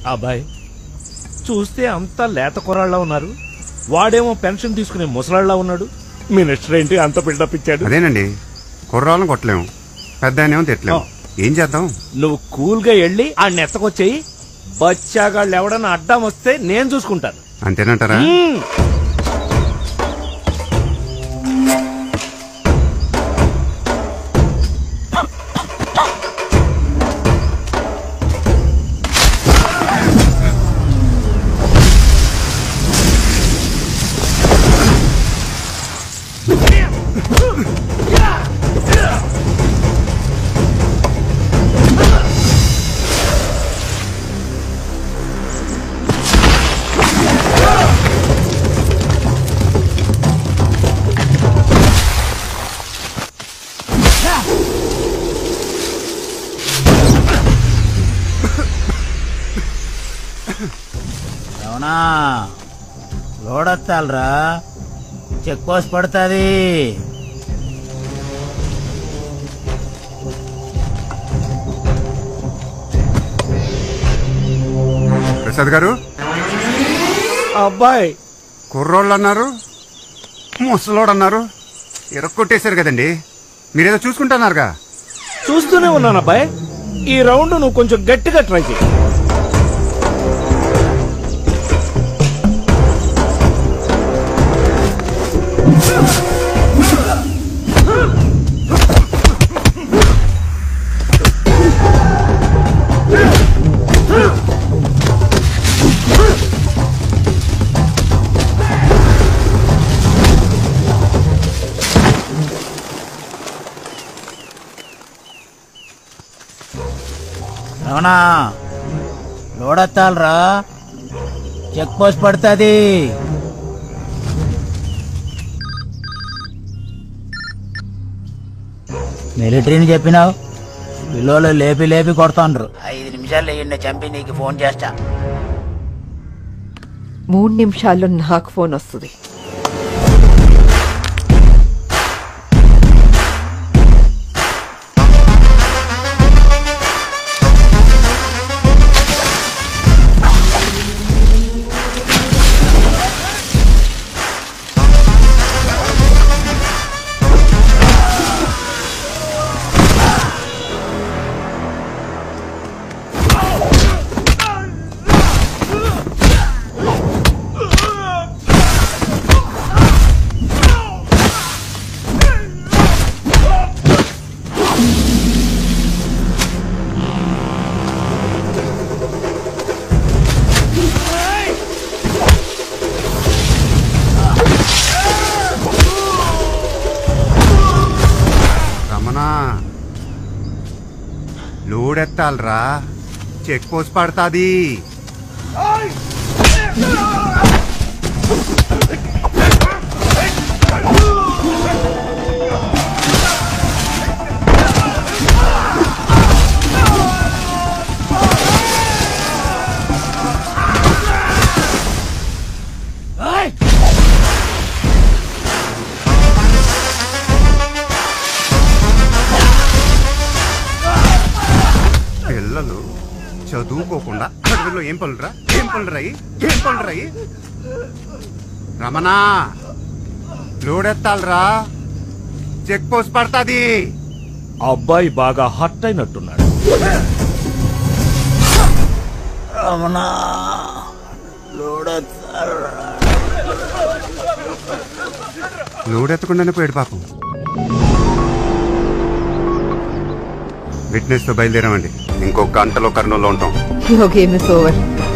అబ్బాయి చూస్తే అంతా లేత కురాళ్ళ ఉన్నారు వాడేమో పెన్షన్ తీసుకునే ముసలాళ్ళ ఉన్నాడు మినిస్టర్ ఏంటి అంత బిల్డప్ ఇచ్చాడు అదేనండి కుర్రాళ్ళని కొట్టలేము పెద్ద ఆయనేమో తిట్టలేము ఏం చేద్దాం నువ్వు కూల్ గా వెళ్ళి ఆ నెత్తకొచ్చేయి బచ్చాగాళ్ళు ఎవడన్నా అడ్డం వస్తే నేను చూసుకుంటాను అంతేనంటారా మ్మ్. అవునా లోడొత్తాలరా చెక్ పోస్ట్ పడుతుంది ప్రసాద్ గారు అబ్బాయి కుర్రోళ్ళు అన్నారు ముసలోడు అన్నారు ఇరక్కొట్టేశారు కదండి మీరేదో చూసుకుంటున్నారుగా చూస్తూనే ఉన్నాను అబ్బాయి ఈ రౌండ్ నువ్వు కొంచెం గట్టిగా ట్రై చేయి అవునా లోడొత్తాలరా చెక్ పోస్ట్ పడుతుంది మిలిటరీని చెప్పినావు పిల్లలు లేపి లేపి కొడుతుండ్రు ఐదు నిమిషాలు వేయండి చంపి నీకు ఫోన్ చేస్తా మూడు నిమిషాల్లో నాకు ఫోన్ వస్తుంది రమణ లోడెత్తాలరా చెక్ పోస్ట్ పడతాది పిల్లలు చదువుకోకుండా అడవిలో ఏం పనులురా ఏం పనులు రాయి ఏం పనులు రాయి రమణ లోడెత్తాలరా చెక్ పోస్ట్ పడతాది అబ్బాయి బాగా హర్ట్ అయినట్టున్నాడు అవునా లోడొత్తాలరా లోడెత్తకుండానే పోయాడు పాపం విట్నెస్ తో బయలుదేరామండి ఇంకో గంటలో కర్నూలులో ఉంటాం Your game is over.